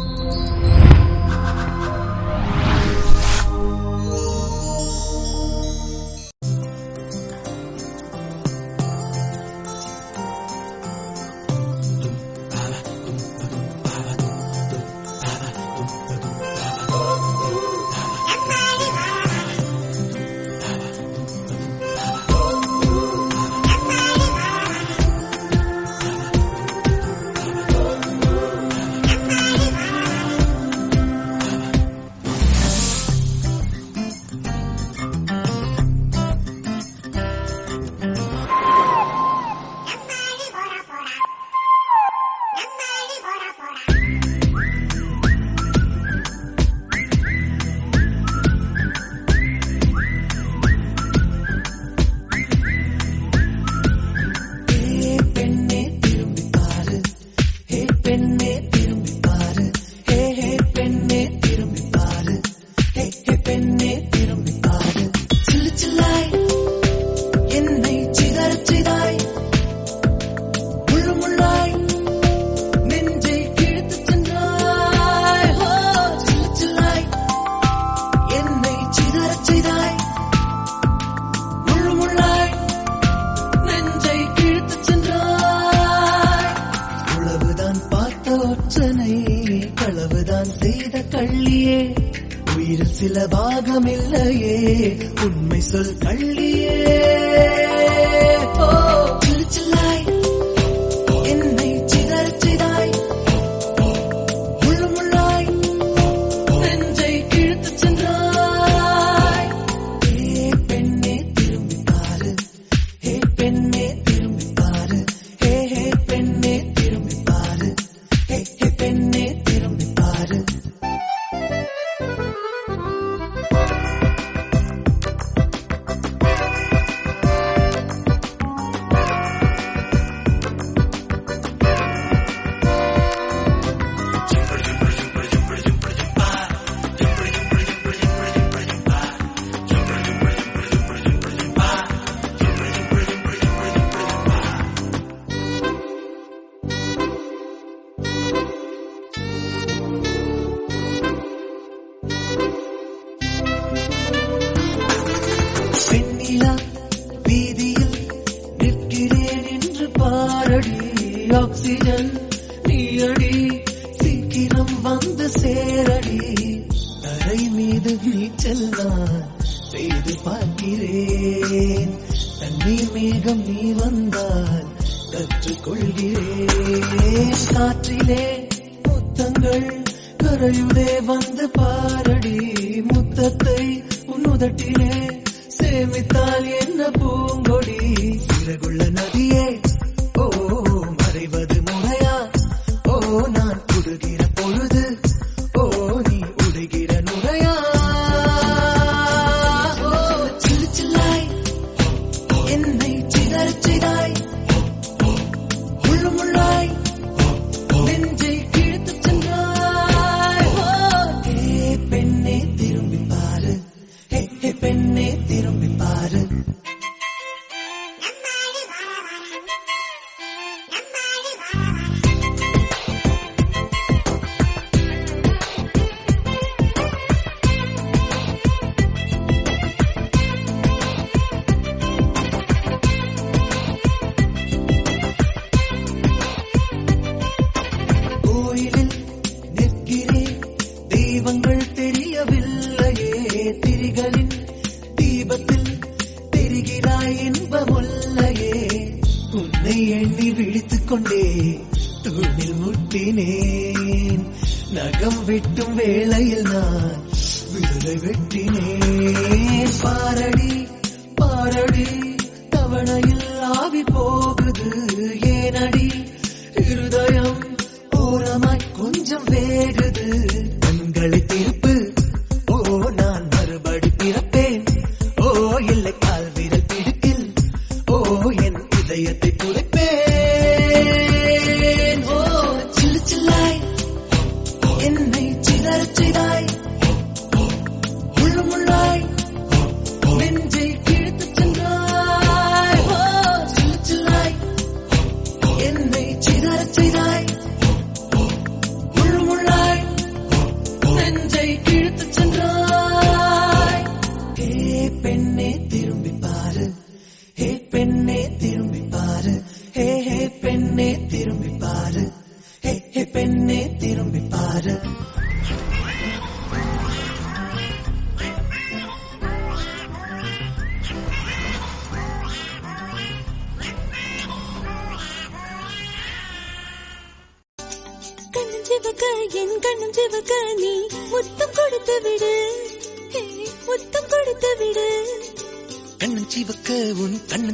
ஹே பெண்ணே திரும்பி பாரு ஹே பெண்ணே திரும்பி பாரு ஹே ஹே பெண்ணே திரும்பி பாரு ஹே ஹே பெண்ணே திரும்பி பாரு சில்லு சில்லாய் என்னை சிதறச் செய்தாய் முள்ளு முள்ளாய் நெஞ்சை கிழித்துச் சென்றாய் ஹோ சில்லு சில்லாய் என்னை சிதறச் செய்தாய் முள்ளு முள்ளாய் நெஞ்சை கிழித்துச் சென்றாய் உளவுதான் பார்த்த ஒற்றனை களவுதான் செய்த கள்ளியே உயிரில் சில பாகம் இல்லையே உண்மை சொல் கள்ளியே ஓ, சில்லு சில்லாய் என்னை சிதறச் செய்தாய் முள்ளு முள்ளாய் நெஞ்சை கிழித்துச் சென்றாய் ஏ பெண்ணே திரும்பி பாரு ஹே பெண்ணே திரும்பி பாரு ஹே ஹே பெண்ணே திரும்பி பாரு ஹே ஹே பெண்ணே திரும்பி பாரு பெண்ணிலா வீதியில் நிற்கிறேன் என்று பாரடி ஆக்சிஜன் நீயடி சீக்கிரம் வந்து சேரடி தரை மீது நீச்சல் நான் செய்து பார்க்கிறேன் தண்ணீர் மேகம் நீ வந்தால் கற்றுக்கொள்கிறேன் காற்றிலே முத்தங்கள் கரையுதே வந்து பாரடி முத்தத்தை உன்னுதட்டிலே சேமித்தால் என்ன பூங்கொடி சிறகுள்ள நதியே ஓ மறைவது முறையா ஓ நான் குடுகிற பொழுது ஓ நீ உடைகிற நுரையா ஓ சில்லு சில்லாய் என்னை சிதறச் செய்தாய் முள்ளு முள்ளாய் நெஞ்சை கிழித்துச் சென்றாய் ஓ, ஹே பெண்ணே திரும்பி பாரு ஹே ஹே பெண்ணே திரும்பி பாரு கோயிலில் நிற்கிறேன் தெய்வங்கள் தெரியவில்லையே திரிகளின் தீபத்தில் தெரிகிறாய் இன்பமுல்லையே உன்னை எண்ணி விழித்துக் கொண்டே தூணில் முட்டினேன் நகம் வெட்டும் வேளையில் நான் விரலை வெட்டினேன் பாரடி பாரடி தவணையில் ஆவி போகுது ஏனடி இருதயம் ஓரமாய் கொஞ்சம் வேகுது கண்களை திருப்பு ஓ நான் மறுபடி பிறப்பேன் ஓ இல்லை கால் விரல் பிடிக்கில் ஓ என் இதயத்தை புதைப்பேன் ஓ சில்லு சில்லாய் என்னை சிதறச் செய்தாய் முள்ளு முள்ளாய் நெஞ்சை கிழித்துச் சென்றாய் ஓ சில்லு சில்லாய் என்னை சிதறச் செய்தாய் முள்ளு முள்ளாய் சிவக்க என் கண்ணும் சிவக்க நீ முத்தம் கொடுத்து விடு ஹே, முத்தம் கொடுத்து விடு கண்ணன் சிவக்க உன் கண்ணன்